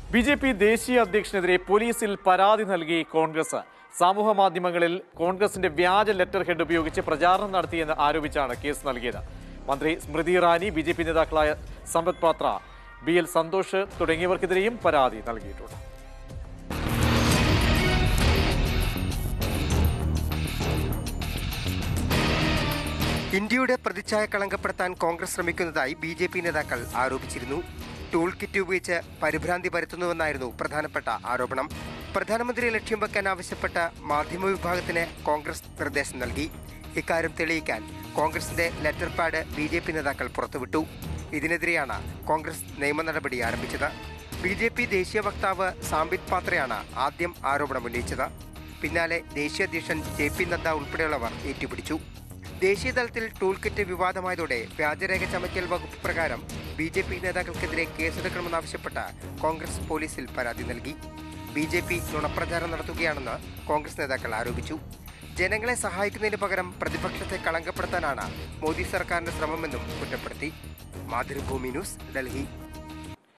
B J P ദേശീയ അധ്യക്ഷനെതിരെ പോലീസിൽ പരാതി നൽകി കോൺഗ്രസ് സമൂഹ മാധ്യമങ്ങളിൽ കോൺഗ്രസിന്റെ വ്യാജ ലെറ്റർ ഹെഡ് ഉപയോഗിച്ച് പ്രചാരണം നടത്തിയെന്ന് ആരോപിച്ചാണ് കേസ് നൽകിയത് മന്ത്രി Smriti Irani B J P നേതാക്കളായ സമ്പത് പാത്ര ബി എൽ സന്തോഷ് തുടങ്ങിയവർക്കെതിരെയും പരാതി നൽകിയിട്ടുണ്ട് ഇന്ത്യയുടെ പ്രതിച്ഛായ കളങ്കപ്പെടുത്താൻ കോൺഗ്രസ് ശ്രമിക്കുന്നതായി ബി ജെ പി നേതാക്കൾ ആരോപിച്ചിരുന്നു ടൂൾ കിറ്റ് ഉപയോഗിച്ച് പരിഭ്രാന്തി പരത്തുന്നുവെന്നായിരുന്നു പ്രധാനപ്പെട്ട ആരോപണം പ്രധാനമന്ത്രിയെ ലക്ഷ്യം വെക്കാൻ ആവശ്യപ്പെട്ട മാധ്യമ വിഭാഗത്തിന് കോൺഗ്രസ് നിർദ്ദേശം നൽകി ഇക്കാര്യം തെളിയിക്കാൻ കോൺഗ്രസിന്റെ letter pad B J P നേതാക്കൾ പുറത്തുവിട്ടു ഇതിനെതിരെയാണ് കോൺഗ്രസ് നിയമ നടപടി ആരംഭിച്ചത് ബി ജെ പി ദേശീയ വക്താവ് സാംബിത് പാത്രയാണ് ആദ്യം ആരോപണം ഉന്നയിച്ചത് പിന്നാലെ ദേശീയ അധ്യക്ഷൻ ജെ പി നദ്ദ ഉൾപ്പെടെയുള്ളവർ ഏറ്റുപിടിച്ചു ദേശീയ തലത്തിൽ ടൂൾ കിറ്റ് വിവാദമായതോടെ വ്യാജരേഖ ചമയ്ക്കൽ വകുപ്പ് പ്രകാരം ബി ജെ പി നേതാക്കൾക്കെതിരെ കേസെടുക്കണമെന്നാവശ്യപ്പെട്ട് കോൺഗ്രസ് പോലീസിൽ പരാതി നൽകി ബി ജെ പി നുണപ്രചാരം നടത്തുകയാണെന്ന് കോൺഗ്രസ് നേതാക്കൾ ആരോപിച്ചു ജനങ്ങളെ സഹായിക്കുന്നതിന് പകരം പ്രതിപക്ഷത്തെ കളങ്കപ്പെടുത്താനാണ് മോദി സർക്കാരിന്റെ ശ്രമമെന്നും കുറ്റപ്പെടുത്തി മാതൃഭൂമി ന്യൂസ് ഡൽഹി